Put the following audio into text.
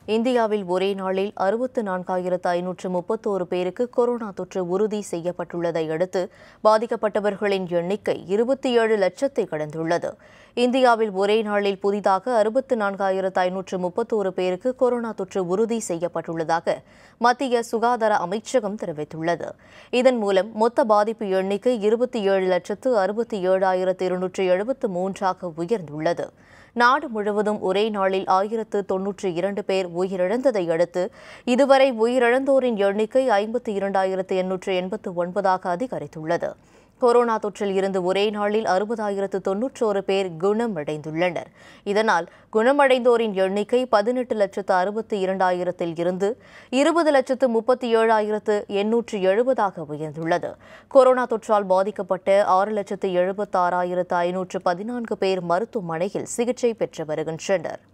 இந்தியாவில் ஒரே நாளில் அறுபத்து நான்காயிரத்து ஐநூற்று முப்பத்தோரு பேருக்கு கொரோனா தொற்று உறுதி செய்யப்பட்டுள்ளதை அடுத்து பாதிக்கப்பட்டவர்களின் எண்ணிக்கை இருபத்தி ஏழு லட்சத்தை கடந்துள்ளது இந்தியாவில் ஒரே நாளில் புதிதாக அறுபத்து நான்காயிரத்து ஐநூற்று முப்பத்தோரு பேருக்கு கொரோனா தொற்று உறுதி செய்யப்பட்டுள்ளதாக மத்திய சுகாதார அமைச்சகம் தெரிவித்துள்ளது இதன் மூலம் மொத்த பாதிப்பு எண்ணிக்கை இருபத்தி ஏழு லட்சத்து அறுபத்தி ஏழாயிரத்து இருநூற்று எழுபத்து மூன்றாக உயர்ந்துள்ளது நாடு முழுவதும் ஒரே நாளில் ஆயிரத்து தொன்னூற்றி இரண்டு பேர் உயிரிழந்ததை அடுத்து இதுவரை உயிரிழந்தோரின் எண்ணிக்கை ஐம்பத்தி இரண்டாயிரத்து எண்ணூற்று எண்பத்து ஒன்பதாக அதிகரித்துள்ளது கொரோனா தொற்றில் இருந்து ஒரே நாளில் அறுபதாயிரத்து தொன்னூற்றோரு பேர் குணமடைந்துள்ளனர் இதனால் குணமடைந்தோரின் எண்ணிக்கை பதினெட்டு லட்சத்து அறுபத்தி இரண்டாயிரத்தில் இருந்து இருபது லட்சத்து முப்பத்தி ஏழாயிரத்து எண்ணூற்று எழுபதாக உயர்ந்துள்ளது கொரோனா தொற்றால் பாதிக்கப்பட்ட ஆறு லட்சத்து எழுபத்தாறாயிரத்து ஐநூற்று பதினான்கு பேர் மருத்துவமனையில் சிகிச்சை பெற்று வருகின்றனர்